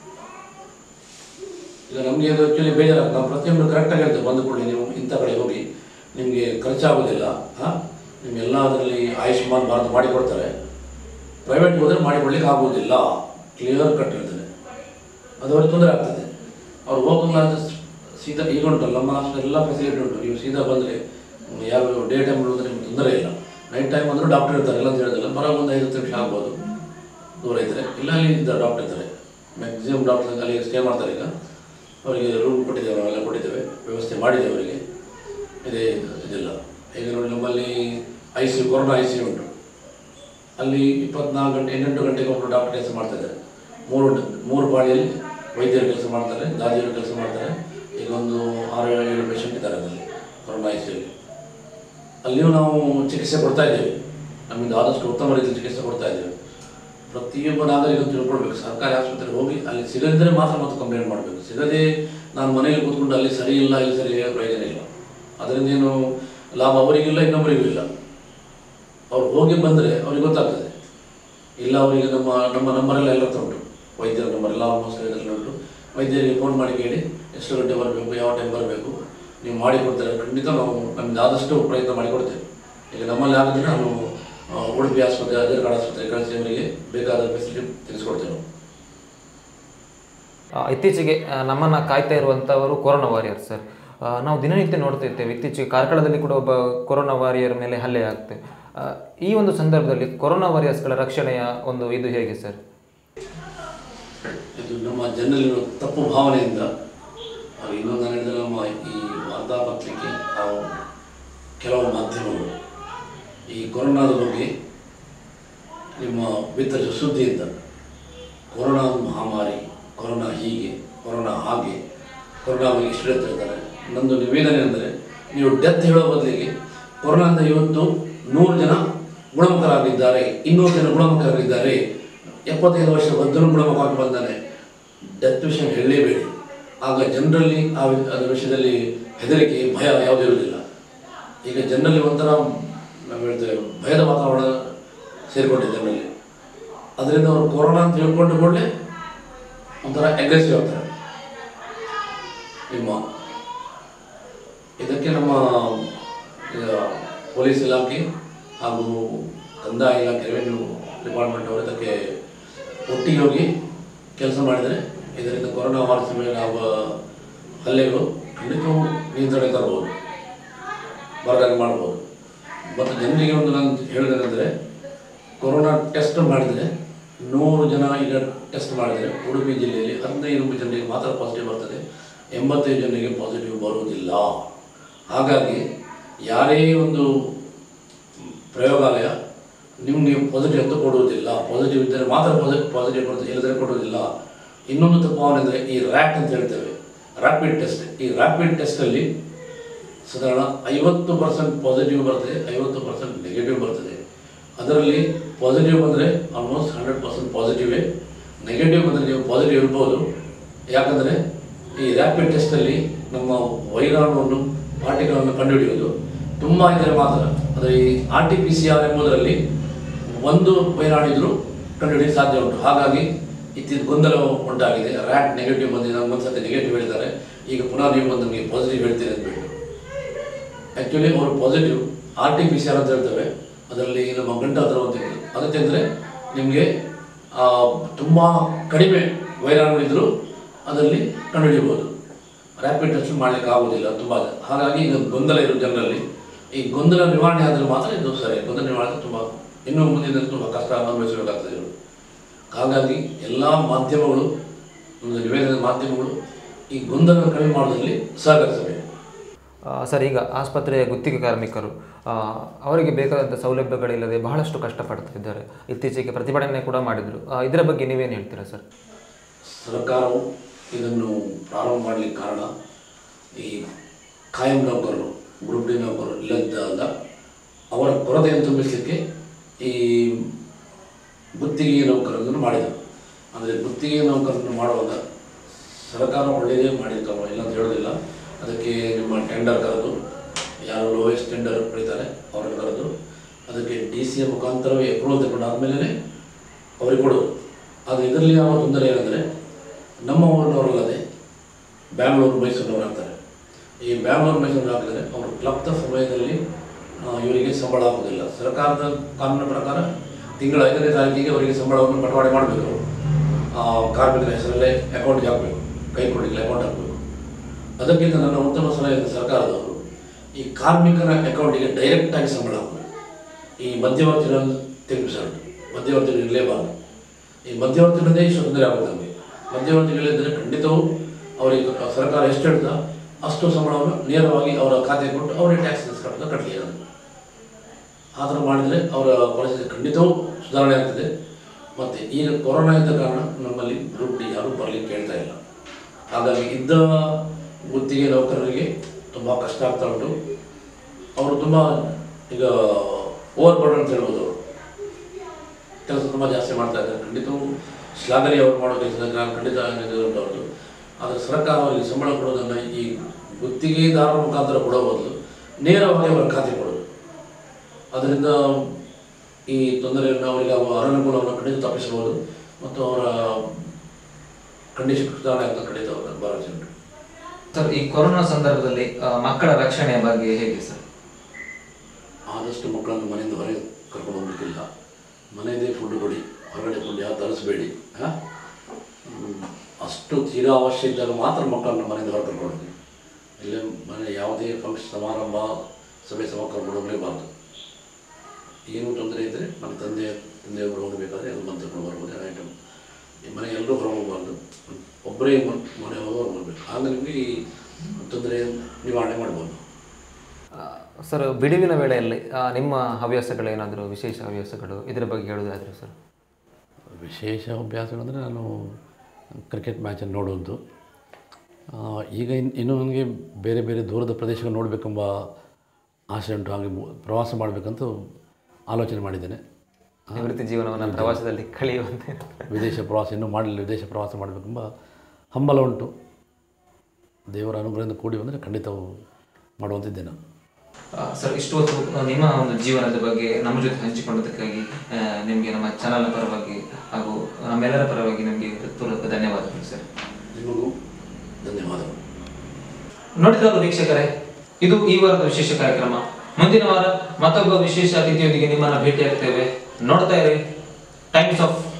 ಈಗ ನಮಗೆ ಅದು ಆ್ಯಕ್ಚುಲಿ ಬೇಜಾರಾಗ್ತದೆ ನಾವು ಪ್ರತಿಯೊಬ್ಬರು ಕರೆಕ್ಟಾಗಿ ಹೇಳ್ತೇವೆ ಬಂದು ಕೂಡಲೇ ನೀವು ಇಂಥ ಕಡೆ ಹೋಗಿ ನಿಮಗೆ ಖರ್ಚಾಗೋದಿಲ್ಲ ಹಾಂ ನಿಮ್ಗೆಲ್ಲ ಅದರಲ್ಲಿ ಆಯುಷ್ಮಾನ್ ಭಾರತ್ ಮಾಡಿಕೊಡ್ತಾರೆ ಪ್ರೈವೇಟ್ ಹೋದರೆ ಮಾಡಿಕೊಡ್ಲಿಕ್ಕೆ ಆಗೋದಿಲ್ಲ ಕ್ಲಿಯರ್ ಕಟ್ ಹೇಳ್ತಾರೆ ಅದು ಅವ್ರಿಗೆ ತೊಂದರೆ ಆಗ್ತದೆ ಅವ್ರು ಹೋಗಲ್ಲ ಅಂತ ಸೀದಾ ಈಗ ಉಂಟಲ್ಲ ನಮ್ಮ ಹಾಸ್ಪಿಟಲ್ ಎಲ್ಲ ಫೆಸಿಲಿಟಿ ಉಂಟು ನೀವು ಸೀದಾ ಬಂದರೆ ಯಾವ ಡೇ ಟೈಮ್ ಹೋದ್ರೆ ನಿಮ್ಗೆ ತೊಂದರೆ ಇಲ್ಲ ನೈಟ್ ಟೈಮ್ ಅಂದರೂ ಡಾಕ್ಟರ್ ಇರ್ತಾರೆ ಇಲ್ಲ ಅಂತ ಹೇಳೋದಿಲ್ಲ ಬರೋ ಒಂದು ಐದು ಹತ್ತು ನಿಮಿಷ ಆಗ್ಬೋದು ದೂರ ಇದ್ದರೆ ಇಲ್ಲ ಅಲ್ಲಿ ಇದ್ದಾರೆ ಡಾಕ್ಟರ್ ಇರ್ತಾರೆ ಮ್ಯಾಕ್ಸಿಮಮ್ ಡಾಕ್ಟರ್ ಅಲ್ಲಿ ಸ್ಟೇ ಮಾಡ್ತಾರೆ ಈಗ ಅವರಿಗೆ ರೂಮ್ ಕೊಟ್ಟಿದ್ದೇವೆ ನಾವೆಲ್ಲ ಕೊಟ್ಟಿದ್ದೇವೆ ವ್ಯವಸ್ಥೆ ಮಾಡಿದ್ದೇವೆ ಅವರಿಗೆ ಇದೇ ಇದು- ಇದೆಲ್ಲ ಈಗ ನೋಡಿ ನಮ್ಮಲ್ಲಿ I C U corona I C U ಉಂಟು ಅಲ್ಲಿ ಇಪ್ಪತ್ನಾಲ್ಕು ಗಂಟೆ ಎಂಟೆಂಟು ಗಂಟೆಗೆ ಒಬ್ಬರು ಡಾಕ್ಟರ್ ಕೆಲಸ ಮಾಡ್ತಿದ್ದಾರೆ ಮೂರು ಮೂರು ಪಾಳಿಯಲ್ಲಿ ವೈದ್ಯರು ಕೆಲಸ ಮಾಡ್ತಾರೆ ದಾದಿಯರು ಕೆಲಸ ಮಾಡ್ತಾರೆ ಈಗ ಒಂದು ಆರು ಏಳು ಪೇಷಂಟ್ ಇದ್ದಾರೆ ಅದರಲ್ಲಿ ಕೊರೋನಾ ಐ ಸಿ ಅಲ್ಲಿಯೂ ನಾವು ಚಿಕಿತ್ಸೆ ಕೊಡ್ತಾ ಇದ್ದೇವೆ ನಮ್ಮಿಂದ ಆದಷ್ಟು ಉತ್ತಮ ರೀತಿಯಲ್ಲಿ ಚಿಕಿತ್ಸೆ ಕೊಡ್ತಾ ಇದ್ದೇವೆ ಪ್ರತಿಯೊಬ್ಬ ನಾಗರಿಕ ತಿಳ್ಕೊಳ್ಬೇಕು ಸರ್ಕಾರಿ ಆಸ್ಪತ್ರೆಗೆ ಹೋಗಿ ಅಲ್ಲಿ ಸಿಗದಿದ್ದರೆ ಮಾತ್ರ ಮತ್ತೆ ಕಂಪ್ಲೇಂಟ್ ಮಾಡಬೇಕು ಸಿಗದೆ ನಾನು ಮನೆಯಲ್ಲಿ ಕೂತ್ಕೊಂಡು ಅಲ್ಲಿ ಸರಿ ಇಲ್ಲ ಇಲ್ಲಿ ಸರಿ ಇಲ್ಲ ಪ್ರಯೋಜನ ಇಲ್ಲ ಅದರಿಂದ ಏನು ಲಾಭ ಅವರಿಗಿಲ್ಲ ಇನ್ನೊಬ್ಬರಿಗೂ ಇಲ್ಲ ಅವ್ರು ಹೋಗಿ ಬಂದರೆ ಅವ್ರಿಗೆ ಗೊತ್ತಾಗ್ತದೆ ಇಲ್ಲ ಅವರಿಗೆ ನಮ್ಮ ನಮ್ಮ ನಂಬರೆಲ್ಲ ಎಲ್ಲ ಹತ್ರ ಉಂಟು ವೈದ್ಯರ ನಂಬರ್ ಎಲ್ಲ ಆಲ್ಮೋಸ್ಟ್ ಇದರಲ್ಲಿ ಉಂಟು ವೈದ್ಯರಿಗೆ ಫೋನ್ ಮಾಡಿ ಕೇಳಿ ಎಷ್ಟು ಗಂಟೆ ಬರಬೇಕು ಯಾವ ಟೈಮ್ ಬರಬೇಕು ನೀವು ಮಾಡಿ ಕೊಡ್ತಾರೆ ಖಂಡಿತ ನಾವು ನಮ್ದು ಆದಷ್ಟು ಪ್ರಯತ್ನ ಮಾಡಿ ಕೊಡ್ತೇವೆ ಈಗ ನಮ್ಮಲ್ಲಿ ಆಗಿದ್ರೆ ನಾನು ಆ, ಉಡುಪಿ ಆಸ್ಪತ್ರೆ ಅಜರ್ಗಾಡ್ ಆಸ್ಪತ್ರೆ ಕಳಿಸಿ ಅವರಿಗೆ ಬೇಕಾದ ಫೆಸಿಲಿಟಿ ತಿಳಿಸ್ಕೊಡ್ತೇವೆ ನಾವು ಆ, ಇತ್ತೀಚೆಗೆ ಆ, ನಮ್ಮನ್ನ ಕಾಯ್ತಾ ಇರುವಂಥವರು ಕೊರೋನಾ ವಾರಿಯರ್ ಸರ್ ಆ, ನಾವು ದಿನನಿತ್ಯ ನೋಡ್ತಾ ಇರ್ತೇವೆ ಇತ್ತೀಚೆಗೆ ಕಾರ್ಕಳದಲ್ಲಿ ಕೂಡ ಒಬ್ಬ ಕೊರೋನಾ ವಾರಿಯರ್ ಮೇಲೆ ಹಲ್ಲೆ ಆಗ್ತದೆ ಆ, ಈ ಒಂದು ಸಂದರ್ಭದಲ್ಲಿ ಕೊರೋನಾ ವಾರಿಯರ್ಸ್ಗಳ ರಕ್ಷಣೆಯ ಒಂದು ಇದು ಹೇಗೆ ಸರ್ ಇದು ನಮ್ಮ ಜನರಲ್ಲಿರುವ ತಪ್ಪು ಭಾವನೆಯಿಂದ ಹಾಗೂ ಇನ್ನೊಂದು ನಾನು ಹೇಳಿದ್ರೆ ನಮ್ಮ ಈ ವಾರ್ತಾಪತ್ರಿಕೆ ಹಾಗೂ ಕೆಲವು ಮಾಧ್ಯಮಗಳು ಈ ಕೊರೋನಾದ ಬಗ್ಗೆ ನಿಮ್ಮ ವಿತರಿಸುವ ಸುದ್ದಿಯಿಂದ ಕೊರೋನಾ ಒಂದು ಮಹಾಮಾರಿ ಕೊರೋನಾ ಹೀಗೆ ಕೊರೋನಾ ಹಾಗೆ ಕೊರೋನಾ ಬಗ್ಗೆ ಇಷ್ಟು ಹೇಳ್ತಾ ಇದ್ದಾರೆ ನಂದು ನಿವೇದನೆ ಅಂದರೆ ನೀವು ಡೆತ್ ಹೇಳೋ ಬದಲಿಗೆ ಕೊರೋನಾದಿಂದ ಇವತ್ತು ನೂರು ಜನ ಗುಣಮುಖರಾಗಿದ್ದಾರೆ ಇನ್ನೂರು ಜನ ಗುಣಮುಖರಾಗಿದ್ದಾರೆ ಎಪ್ಪತ್ತೈದು ವರ್ಷ ವೃದ್ಧರು ಗುಣಮುಖವಾಗಿ ಬಂದಾನೆ ಡೆತ್ ವಿಷಯ ಹೇಳಲೇಬೇಡಿ ಆಗ ಜನರಲ್ಲಿ ಆ ವಿ- ಅದರ ವಿಷಯದಲ್ಲಿ ಹೆದರಿಕೆ ಭಯ ಯಾವುದೂ ಇರುವುದಿಲ್ಲ ಈಗ ಜನರಲ್ಲಿ ಒಂಥರ ನಾವು ಹೇಳ್ತೇವೆ ಭಯದ ವಾತಾವರಣ ಸೇರಿಕೊಂಡಿದೆ ಜನರಲ್ಲಿ ಅದರಿಂದ ಅವರು ಕೊರೋನಾ ಅಂತ ಹೇಳ್ಕೊಂಡು ಕೂಡಲೇ ಒಂಥರ ಅಗ್ರೆಸಿವ್ ಆಗ್ತಾರೆ ನಿಮ್ಮ ಇದಕ್ಕೆ ನಮ್ಮ ಈಗ ಪೊಲೀಸ್ ಇಲಾಖೆ ಹಾಗೂ ಕಂದಾಯ ಇಲಾಖೆ ರೆವೆನ್ಯೂ ಡಿಪಾರ್ಟ್ಮೆಂಟ್ ಅವರು ಇದಕ್ಕೆ ಒಟ್ಟಿಗೆ ಹೋಗಿ ಕೆಲಸ ಮಾಡಿದರೆ ಇದರಿಂದ ಕೊರೋನಾ ವಾರಸ ಮೇಲೆ ಆಗುವ ಹಲ್ಲೆಗಳು ಖಂಡಿತವೂ ನಿಯಂತ್ರಣಕ್ಕೆ ತರ್ಬೋದು ಬರಗಾಲ ಮಾಡ್ಬೋದು ಮತ್ತು ಜನರಿಗೆ ಒಂದು ನಾನು ಹೇಳಿದೇನೆಂದರೆ ಕೊರೋನಾ ಟೆಸ್ಟ್ ಮಾಡಿದರೆ ನೂರು ಜನ ಈಗ ಟೆಸ್ಟ್ ಮಾಡಿದರೆ ಉಡುಪಿ ಜಿಲ್ಲೆಯಲ್ಲಿ ಹದಿನೈದು ಜನರಿಗೆ ಮಾತ್ರ ಪಾಸಿಟಿವ್ ಬರ್ತದೆ ಎಂಬತ್ತೈದು ಜನರಿಗೆ ಪಾಸಿಟಿವ್ ಬರುವುದಿಲ್ಲ ಹಾಗಾಗಿ ಯಾರೇ ಒಂದು ಪ್ರಯೋಗಾಲಯ ನಿಮಗೆ ಪಾಸಿಟಿವ್ ಅಂತ ಕೊಡುವುದಿಲ್ಲ ಪಾಸಿಟಿವ್ ಇದ್ದರೆ ಮಾತ್ರ ಪಾಸಿಟಿವ್ ಕೊಡ್ತದೆ ಇಲ್ಲದ್ರೆ ಕೊಡುವುದಿಲ್ಲ ಇನ್ನೊಂದು ತಪ್ಪವನ್ ಅಂದರೆ ಈ ರ್ಯಾಟ್ ಅಂತ ಹೇಳ್ತೇವೆ ರ್ಯಾಪಿಡ್ ಟೆಸ್ಟ್ ಈ ರ್ಯಾಪಿಡ್ ಟೆಸ್ಟಲ್ಲಿ ಸಾಧಾರಣ ಐವತ್ತು ಪರ್ಸೆಂಟ್ ಪಾಸಿಟಿವ್ ಬರ್ತದೆ ಐವತ್ತು ಪರ್ಸೆಂಟ್ ನೆಗೆಟಿವ್ ಬರ್ತದೆ ಅದರಲ್ಲಿ ಪಾಸಿಟಿವ್ ಬಂದರೆ ಆಲ್ಮೋಸ್ಟ್ ಹಂಡ್ರೆಡ್ ಪರ್ಸೆಂಟ್ ಪಾಸಿಟಿವೇ ನೆಗೆಟಿವ್ ಬಂದರೆ ನೀವು ಪಾಸಿಟಿವ್ ಇರ್ಬೋದು ಯಾಕಂದರೆ ಈ ರ್ಯಾಪಿಡ್ ಟೆಸ್ಟಲ್ಲಿ ನಮ್ಮ ವೈರಾಣುವನ್ನು ಪಾರ್ಟಿಗಳನ್ನು ಕಂಡುಹಿಡಿಯೋದು ತುಂಬ ಇದ್ದರೆ ಮಾತ್ರ ಅಂದರೆ ಈ R T P C R ಎಂಬುದರಲ್ಲಿ ಒಂದು ವೈರಾಣು ಇದ್ದರೂ ಕಂಡುಹಿಡಿಯಲು ಸಾಧ್ಯ ಉಂಟು ಹಾಗಾಗಿ ಇತ್ತಿದ್ದು ಗೊಂದಲ ಉಂಟಾಗಿದೆ ರ್ಯಾಟ್ ನೆಗೆಟಿವ್ ಬಂದಿದೆ ನಮ್ಗೆ ಒಂದು ಸತಿ ನೆಗೆಟಿವ್ ಹೇಳಿದ್ದಾರೆ ಈಗ ಪುನಃ ನೀವು ಬಂದು ನಮಗೆ ಪಾಸಿಟಿವ್ ಹೇಳ್ತೀರಿ ಅಂದ್ಬಿಟ್ಟು ಆ್ಯಕ್ಚುಲಿ ಅವರು positive R T P C R ಅಂತ ಹೇಳ್ತೇವೆ ಅದರಲ್ಲಿ ನಮ್ಮ ಗಂಟಾಂತರ ಅಂತ ಹೇಳಿ ಅದಕ್ಕೆ ಅಂದರೆ ನಿಮಗೆ ತುಂಬ ಕಡಿಮೆ ವೈರಾಣುಗಳಿದ್ದರೂ ಅದರಲ್ಲಿ ಕಂಡುಹಿಡಿಯಬಹುದು ರ್ಯಾಪಿಡ್ ಟೆಸ್ಟ್ ಮಾಡಲಿಕ್ಕೆ ಆಗೋದಿಲ್ಲ ತುಂಬ ಹಾಗಾಗಿ ಈಗ ಗೊಂದಲ ಇರೋ ಜನರಲ್ಲಿ ಈ ಗೊಂದಲ ನಿವಾರಣೆ ಆದರೆ ಮಾತ್ರ ಇದು ಸರಿ ಗೊಂದಲ ನಿವಾರಣೆ ತುಂಬ ಇನ್ನೂ ಮುಂದಿನ ತುಂಬ ಕಷ್ಟ ಅನುಭವಿಸಬೇಕಾಗ್ತದೆ ಇವರು ಹಾಗಾಗಿ ಎಲ್ಲ ಮಾಧ್ಯಮಗಳು ಒಂದು ನಿವೇದನೆ ಮಾಧ್ಯಮಗಳು ಈ ಗೊಂದಲ ಕಡಿಮೆ ಮಾಡೋದ್ರಲ್ಲಿ ಸಹಕರಿಸಬೇಕು ಆ, ಸರ್ ಈಗ ಆಸ್ಪತ್ರೆಯ ಗುತ್ತಿಗೆ ಕಾರ್ಮಿಕರು ಆ, ಅವರಿಗೆ ಬೇಕಾದಂಥ ಸೌಲಭ್ಯಗಳಿಲ್ಲದೆ ಬಹಳಷ್ಟು ಕಷ್ಟಪಡ್ತಾ ಇದ್ದಾರೆ ಇತ್ತೀಚೆಗೆ ಪ್ರತಿಭಟನೆ ಕೂಡ ಮಾಡಿದರು ಇದರ ಬಗ್ಗೆ ನೀವೇನು ಹೇಳ್ತೀರಾ ಸರ್ ಸರ್ಕಾರವು ಇದನ್ನು ಪ್ರಾರಂಭ ಮಾಡಲಿಕ್ಕೆ ಕಾರಣ ಈ ಕಾಯಂ ನೌಕರರು ಗ್ರೂಪ್ ಡಿ ನೌಕರರು ಇಲ್ಲದಾಗ ಅವರ ಕೊರತೆಯನ್ನು ತುಂಬಿಸಲಿಕ್ಕೆ ಈ ಗುತ್ತಿಗೆ ನೌಕರರನ್ನು ಮಾಡಿದರು ಅಂದರೆ ಗುತ್ತಿಗೆ ನೌಕರರನ್ನು ಮಾಡುವಾಗ ಸರ್ಕಾರ ಒಳ್ಳೆಯದೇ ಮಾಡಿರ್ತಾರೋ ಇಲ್ಲ ಅಂತ ಹೇಳೋದಿಲ್ಲ ಅದಕ್ಕೆ ನಿಮ್ಮ ಟೆಂಡರ್ ಕರೆದು ಯಾರು ಲೋಯೆಸ್ಟ್ ಟೆಂಡರ್ ಪಡಿತಾರೆ ಅವ್ರನ್ನ ಕರೆದು ಅದಕ್ಕೆ ಡಿ ಸಿ ಎ ಮುಖಾಂತರವೇ ಅಪ್ರೂವಲ್ ತಗೊಂಡು ಆದಮೇಲೆ ಅವ್ರಿಗೆ ಕೊಡೋದು ಆದರೆ ಇದರಲ್ಲಿ ಯಾವ ತೊಂದರೆ ಏನಂದರೆ ನಮ್ಮ ಊರಿನವರಲ್ಲದೆ ಬ್ಯಾಂಗ್ಳೂರು ಮೈಸೂರಿನವರು ಆಗ್ತಾರೆ ಈ ಬ್ಯಾಂಗ್ಳೂರು ಮೈಸೂರು ಹಾಕಿದರೆ ಅವರು ಕ್ಲಬ್ದ ಸಮಯದಲ್ಲಿ ಆ, ಇವರಿಗೆ ಸಂಬಳ ಆಗೋದಿಲ್ಲ ಸರ್ಕಾರದ ಕಾನೂನಿನ ಪ್ರಕಾರ ತಿಂಗಳ ಐದನೇ ತಾರೀಕಿಗೆ ಅವರಿಗೆ ಸಂಬಳವನ್ನು ಬಟವಾಡೆ ಮಾಡಬೇಕು ಕಾರ್ಮಿಕರ ಹೆಸರಲ್ಲೇ ಅಕೌಂಟ್ಗೆ ಹಾಕಬೇಕು ಕೈ ಕೊಡಲಿಕ್ಕೆ ಅಕೌಂಟ್ ಹಾಕಬೇಕು ಅದಕ್ಕಿಂತ ನನ್ನ ಉತ್ತಮ ಸಲಹೆ ಇದೆ ಸರ್ಕಾರದವರು ಈ ಕಾರ್ಮಿಕರ ಅಕೌಂಟಿಗೆ ಡೈರೆಕ್ಟಾಗಿ ಸಂಬಳ ಹಾಕಬೇಕು ಈ ಮಧ್ಯವರ್ತಿಗಳನ್ನು ತೆಗೆದುಬಿಸಾಡು ಮಧ್ಯವರ್ತಿಗಳು ಇರಲೇಬಾರದು ಈ ಮಧ್ಯವರ್ತಿಗಳದೇ ಇಷ್ಟು ತೊಂದರೆ ಆಗುತ್ತೆ ನಮಗೆ ಮಧ್ಯವರ್ತಿಗಳಿದ್ದರೆ ಖಂಡಿತವೂ ಅವರಿಗೆ ಸರ್ಕಾರ ಎಷ್ಟು ಹೇಳ್ತಾ ಅಷ್ಟು ಸಂಬಳವನ್ನು ನೇರವಾಗಿ ಅವರ ಖಾತೆಗೆ ಕೊಟ್ಟು ಅವರಿಗೆ ಟ್ಯಾಕ್ಸ್ ಕಟ್ಟದ ಕಟ್ಟಲಿ ಅದನ್ನು ಆ ಥರ ಮಾಡಿದರೆ ಅವರ ಪರಿಸ್ಥಿತಿ ಖಂಡಿತವೂ ಸುಧಾರಣೆ ಆಗ್ತದೆ ಮತ್ತು ಈಗ ಕೊರೋನಾ ಇದ್ದ ಕಾರಣ ನಮ್ಮಲ್ಲಿ ಗ್ರೂಪ್ ಡಿ ಯಾರೂ ಬರಲಿಕ್ಕೆ ಕೇಳ್ತಾ ಇಲ್ಲ ಹಾಗಾಗಿ ಇದ್ದ ಗುತ್ತಿಗೆ ನೌಕರರಿಗೆ ತುಂಬ ಕಷ್ಟ ಆಗ್ತಾ ಉಂಟು ಅವರು ತುಂಬ ಈಗ ಓವರ್ ಬರ್ಡ್ ಅಂತ ಹೇಳ್ಬೋದು ಅವರು ಕೆಲಸ ತುಂಬ ಜಾಸ್ತಿ ಮಾಡ್ತಾ ಇದ್ದಾರೆ ಖಂಡಿತವೂ ಶ್ಲಾಘನೀಯ ಅವರು ಮಾಡೋ ಕೆಲಸದಲ್ಲಿ ನಾನು ಖಂಡಿತ ಅವ್ರದ್ದು ಆದರೆ ಸರ್ಕಾರ ಅವರಿಗೆ ಸಂಬಳ ಕೊಡೋದನ್ನು ಈ ಗುತ್ತಿಗೆದಾರರ ಮುಖಾಂತರ ಕೊಡೋ ಬದಲು ನೇರವಾಗಿ ಅವರ ಖಾತೆ ಕೊಡೋದು ಅದರಿಂದ ಈ ತೊಂದರೆಯನ್ನು ಅವರಿಗೆ ಆಗುವ ಅನನುಕೂಲವನ್ನು ಖಂಡಿತ ತಪ್ಪಿಸಬಹುದು ಮತ್ತು ಅವರ ಕಂಡೀಷನ್ ಸುಧಾರಣೆ ಅಂತ ಖಂಡಿತ ಅವರ ಭರವಸೆ ಉಂಟು ಸರ್ ಈ ಕೊರೋನಾ ಸಂದರ್ಭದಲ್ಲಿ ಆ, ಮಕ್ಕಳ ರಕ್ಷಣೆಯ ಬಗ್ಗೆ ಹೇಗೆ ಸರ್ ಆದಷ್ಟು ಮಕ್ಕಳನ್ನು ಮನೆಯಿಂದ ಹೊರಗೆ ಕರ್ಕೊಂಡು ಹೋಗ್ಲಿಕ್ಕಿಲ್ಲ ಮನೆಯದೇ ಫುಡ್ ಕೊಡಿ ಹೊರಗಡೆ ಫುಡ್ ಯಾವ್ದು ತರಿಸ್ಬೇಡಿ ಹಾಂ ಅಷ್ಟು ತೀರಾ ಅವಶ್ಯ ಇದ್ದಾಗ ಮಾತ್ರ ಮಕ್ಕಳನ್ನು ಮನೆಯಿಂದ ಹೊರಗೆ ಕರ್ಕೊಂಡು ಹೋಗಿ ಇಲ್ಲೇ ಮನೆ ಯಾವುದೇ ಫಂಕ್ಷನ್ ಸಮಾರಂಭ ಸಭೆ ಸಭಾ ಕರ್ಕೊಂಡು ಹೋಗಲೇಬಾರ್ದು ಏನು ತೊಂದರೆ ಇದ್ದರೆ ನಮ್ಮ ತಂದೆ ತಂದೆಯವರು ಹೋಗಬೇಕಾದ್ರೆ ಅದು ಬಂದು ತಗೊಂಡು ಬರ್ಬೋದು ಐಟಮ್ ಮನೆ ಎಲ್ಲರೂ ಹೊರಗೆ ಹೋಗಬಾರ್ದು ಒಬ್ಬರೇ ಮ- ಮನೆ ಹೋಗೋರು ಬರಬೇಕು ಆಗ ನಿಮಗೆ ಈ ತೊಂದರೆ ನಿವಾರಣೆ ಮಾಡ್ಬೋದು ಆ, ಸರ್ ಬಿಡುವಿನ ವೇಳೆಯಲ್ಲಿ ಆ, ನಿಮ್ಮ ಹವ್ಯಾಸಗಳೇನಾದರೂ ವಿಶೇಷ ಹವ್ಯಾಸಗಳು ಇದರ ಬಗ್ಗೆ ಹೇಳೋದಾದ್ರೆ ಸರ್ ವಿಶೇಷ ಅಭ್ಯಾಸಗಳಂದರೆ ನಾನು ಕ್ರಿಕೆಟ್ ಮ್ಯಾಚನ್ನು ನೋಡೋದು ಆ, ಈಗ ಇನ್ ಇನ್ನೂ ನನಗೆ ಬೇರೆ ಬೇರೆ ದೂರದ ಪ್ರದೇಶಗಳು ನೋಡಬೇಕೆಂಬ ಆಸೆ ಉಂಟು ಹಾಗೆ ಮು- ಪ್ರವಾಸ ಮಾಡಬೇಕಂತ ಆಲೋಚನೆ ಮಾಡಿದ್ದೇನೆ ನಿವೃತ್ತಿ ಜೀವನವನ್ನು ಪ್ರವಾಸದಲ್ಲಿ ಕಳೆಯುವಂತೆ ವಿದೇಶ ಪ್ರವಾಸ ಇನ್ನೂ ಮಾಡಲಿಲ್ಲ ವಿದೇಶ ಪ್ರವಾಸ ಮಾಡಬೇಕೆಂಬ ಹಂಬಲ ಉಂಟು ದೇವರ ಅನುಗ್ರಹದಿಂದ ಕೂಡಿ ಬಂದರೆ ಖಂಡಿತವು ಮಾಡುವಂತಿದ್ದೆ ನಾನು ಆ, ಸರ್ ಇಷ್ಟು ಹೊತ್ತು ನಿಮ್ಮ ಒಂದು ಜೀವನದ ಬಗ್ಗೆ ನಮ್ಮ ಜೊತೆ ಹಂಚಿಕೊಂಡದಕ್ಕಾಗಿ ಆ, ನಿಮಗೆ ನಮ್ಮ ಚಾನಲ್ನ ಪರವಾಗಿ ಹಾಗೂ ನಮ್ಮೆಲ್ಲರ ಪರವಾಗಿ ನಿಮಗೆ ಹೃತ್ಪೂರ್ವಕ ಧನ್ಯವಾದಗಳು ಸರ್ ನಿಮಗೂ ಧನ್ಯವಾದಗಳು ನೋಡಿದ್ರಲ್ಲ ವೀಕ್ಷಕರೇ ಇದು ಈ ವಾರದ ವಿಶೇಷ ಕಾರ್ಯಕ್ರಮ ಮುಂದಿನ ವಾರ ಮತ್ತೊಬ್ಬ ವಿಶೇಷ ಅತಿಥಿಯೊಂದಿಗೆ ನಿಮ್ಮನ್ನ ಭೇಟಿಯಾಗ್ತೇವೆ ನೋಡ್ತಾ ಇರಿ ಟೈಮ್ಸ್ ಆಫ್